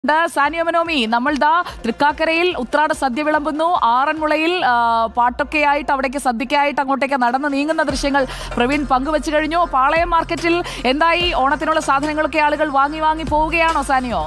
ഉണ്ട് സാനിയമനോമി നമ്മൾ ദാ തൃക്കാക്കരയിൽ ഉത്രാട സദ്യ വിളമ്പുന്നു ആറന്മുളയിൽ ആ, പാട്ടൊക്കെയായിട്ട് അവിടേക്ക് സദ്യക്കായിട്ട് അങ്ങോട്ടേക്ക് നടന്ന് നീങ്ങുന്ന ദൃശ്യങ്ങൾ പ്രവീൺ പങ്കുവച്ചു കഴിഞ്ഞു പാളയം മാർക്കറ്റിൽ എന്തായി ഓണത്തിനുള്ള സാധനങ്ങളൊക്കെ ആളുകൾ വാങ്ങി വാങ്ങി പോവുകയാണോ സാനിയോ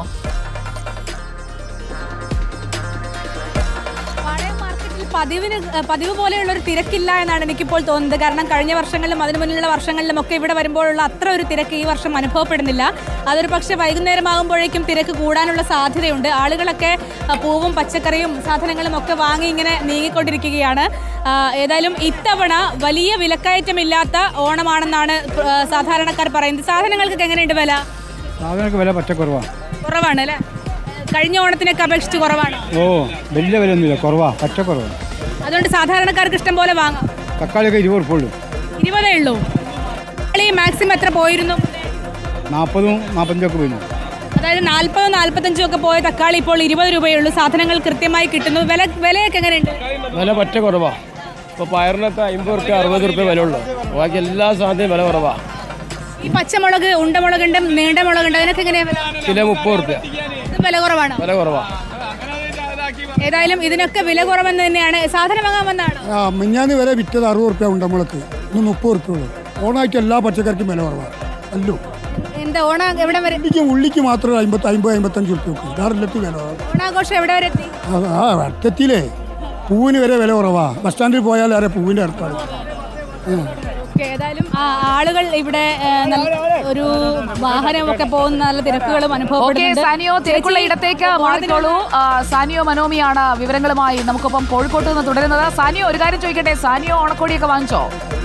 പാളയം മാർക്കറ്റിൽ പതിവിന് പതിവ് പോലെയുള്ള ഒരു തിരക്കില്ല എന്നാണ് എനിക്കിപ്പോൾ തോന്നുന്നത് കാരണം കഴിഞ്ഞ വർഷങ്ങളിലും അതിനു മുന്നിലുള്ള വർഷങ്ങളിലും ഒക്കെ ഇവിടെ വരുമ്പോഴുള്ള അത്ര ഒരു തിരക്ക് ഈ വർഷം അനുഭവപ്പെടുന്നില്ല അതൊരു പക്ഷേ വൈകുന്നേരമാകുമ്പോഴേക്കും തിരക്ക് കൂടാനുള്ള സാധ്യതയുണ്ട് ആളുകളൊക്കെ ആ, പൂവും പച്ചക്കറിയും സാധനങ്ങളും ഒക്കെ വാങ്ങി ഇങ്ങനെ നീങ്ങിക്കൊണ്ടിരിക്കുകയാണ് ആ, ഏതായാലും ഇത്തവണ വലിയ വിലക്കയറ്റമില്ലാത്ത ഓണമാണെന്നാണ് ആ, സാധാരണക്കാർ പറയുന്നത് സാധനങ്ങൾക്കൊക്കെ എങ്ങനെയുണ്ട് വില സാധനങ്ങൾക്ക് വില പച്ചക്കുറവാണ് കുറവാണ് അല്ലേ കഴിഞ്ഞ ഓണത്തിനൊക്കെ അപേക്ഷിച്ച് കുറവാണ് ഓ വലിയ വിലയൊന്നുമില്ല കുറവാ പച്ചക്കുറവാണ് അതുകൊണ്ട് സാധാരണക്കാർക്ക് ഇഷ്ടം പോലെ വാങ്ങാം തക്കാളിയൊക്കെ ഇരുപത് ഉറുപ്പുള്ളൂ ഇരുപതേ ഉള്ളൂ ഈ മാക്സിമം എത്ര പോയിരുന്നു നാൽപ്പതും നാൽപ്പത്തഞ്ചൊക്കെ പോയിരുന്നു അതായത് നാൽപ്പതും നാൽപ്പത്തഞ്ചും ഒക്കെ പോയ തക്കാളി ഇപ്പോൾ ഇരുപത് രൂപയേ ഉള്ളൂ സാധനങ്ങൾ കൃത്യമായി കിട്ടുന്നു വില വിലയൊക്കെ എങ്ങനെയുണ്ട് വില പറ്റ കുറവാ ഇപ്പോൾ പയറിനൊക്കെ അമ്പത് റുപ്യ അറുപത് റുപ്യ വില ഉള്ളൂ ബാക്കി എല്ലാ സാധനത്തിനും വില കുറവാ ഈ പച്ചമുളക് ഉണ്ടമുളകുണ്ട് നീണ്ട മുളകുണ്ട് അതിനൊക്കെ എങ്ങനെയാ വില കിലോ മുപ്പത് റുപ്യ ഇത് വില കുറവാണ് വില കുറവാ ഏതായാലും ഇതിനൊക്കെ വില കുറവെന്ന് തന്നെയാണ് സാധനം വാങ്ങാൻ വന്നാണ് ആ മിഞ്ഞാന്ന് വരെ വിറ്റത് അറുപത് റുപ്യ ഉണ്ട് നമ്മൾക്ക് ഇന്ന് മുപ്പത് റുപ്യ ഉള്ളൂ ഓണായിട്ട് എല്ലാ പച്ചക്കറിക്കും വില കുറവാണ് അല്ലോ എന്താ ഓണം എവിടെ വരെ ഉള്ളിക്ക് ഉള്ളിക്ക് മാത്രമേ അമ്പത്തി അമ്പത് അമ്പത്തഞ്ച് റുപ്യ വെക്കും വേറെല്ലാത്തും വില കുറവാ. ഓണാഘോഷം എവിടെ വരെ എത്തി ആ, ആ അറ്റത്തിലേ പൂവിന് വരെ വില കുറവാ ബസ് സ്റ്റാൻഡിൽ പോയാൽ ആരെ പൂവിൻ്റെ ഏർപ്പാട് ആ. ഓക്കേ, ഏതായാലും ആ, ആളുകൾ ഇവിടെ ഏ, നല്ല ഒരു വാഹനമൊക്കെ പോകുന്ന നല്ല തിരക്കുകളും ഓക്കെ അനുഭവപ്പെടുന്നുണ്ട് സാനിയോ തിരക്കുള്ള ചേച്ചി, ഇടത്തേക്ക് ഓണത്തിന് മാറിക്കോളൂ ആ, സാനിയോ മനോമിയാണ് വിവരങ്ങളുമായി നമുക്കൊപ്പം കോഴിക്കോട്ട് നിന്ന് തുടരുന്നത് സാനിയോ ഒരു കാര്യം ചോദിക്കട്ടെ സാനിയോ ഓണക്കോടിയൊക്കെ വാങ്ങിച്ചോ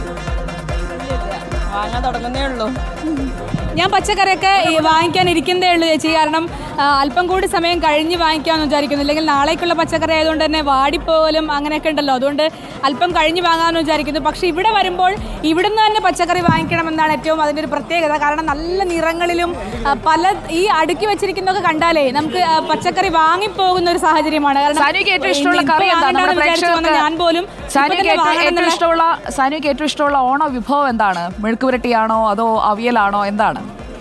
വാങ്ങാൻ തുടങ്ങുന്നേ ഉള്ളൂ ഞാൻ പച്ചക്കറിയൊക്കെ ഈ വാങ്ങിക്കാൻ ഇരിക്കുന്നതേ ഉള്ളൂ ചേച്ചി കാരണം ആ, അല്പം കൂടി സമയം കഴിഞ്ഞ് വാങ്ങിക്കാമെന്ന് വിചാരിക്കുന്നു ഇല്ലെങ്കിൽ നാളേക്കുള്ള പച്ചക്കറി ആയതുകൊണ്ട് തന്നെ വാടിപ്പോലും അങ്ങനെയൊക്കെ ഉണ്ടല്ലോ അതുകൊണ്ട് അല്പം കഴിഞ്ഞ് വാങ്ങാമെന്ന് വിചാരിക്കുന്നു പക്ഷേ ഇവിടെ വരുമ്പോൾ ഇവിടുന്ന് തന്നെ പച്ചക്കറി വാങ്ങിക്കണമെന്നാണ് ഏറ്റവും അതിൻ്റെ ഒരു പ്രത്യേകത കാരണം നല്ല നിറങ്ങളിലും ആ, പല ഈ അടുക്കി വെച്ചിരിക്കുന്നതൊക്കെ കണ്ടാലേ നമുക്ക് ആ, പച്ചക്കറി വാങ്ങിപ്പോകുന്ന ഒരു സാഹചര്യമാണ് കാരണം സാനിക്ക് ഏറ്റവും ഇഷ്ടമുള്ള ഇപ്പൊ കറി എന്താ നമ്മുടെ വാങ്ങണ്ടാന്ന് വിചാരിച്ച് വന്ന പ്രേക്ഷകർക്ക് ഞാൻ പോലും സാനിക്ക് ഇപ്പൊ തന്നെ ഏറ്റവും ഏറ്റവും വാങ്ങണമെന്നുള്ള- ഇഷ്ടമുള്ള സാനിക്ക് ഏറ്റവും ഇഷ്ടമുള്ള ഓണ വിഭവം എന്താണ് മെഴുക്കുപുരട്ടിയാണോ അതോ അവിയലാണോ എന്താണ്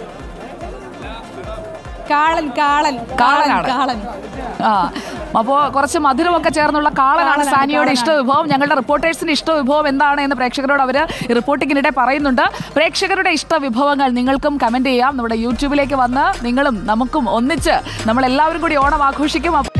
കാളൻ കാളൻ കാളനാണ്. കാളൻ ആ അപ്പോ കുറച്ച് മധുരമൊക്കെ ചേർന്നുള്ള കാളനാണ് കാളനാണ്, സാനിയുടെ ഇഷ്ട കാളനാണ്. വിഭവം ഞങ്ങളുടെ റിപ്പോർട്ടേഴ്സിന്റെ ഇഷ്ട വിഭവം എന്താണ് എന്ന് പ്രേക്ഷകരോട് അവർ റിപ്പോർട്ടിങ്ങിനിടെ പറയുന്നുണ്ട് പ്രേക്ഷകരുടെ ഇഷ്ട വിഭവങ്ങൾ നിങ്ങൾക്കും കമന്റ് ചെയ്യാം നമ്മുടെ യൂട്യൂബിലേക്ക് വന്ന് നിങ്ങളും നമുക്കും ഒന്നിച്ച് നമ്മൾ എല്ലാവരും കൂടി ഓണം ആഘോഷിക്കും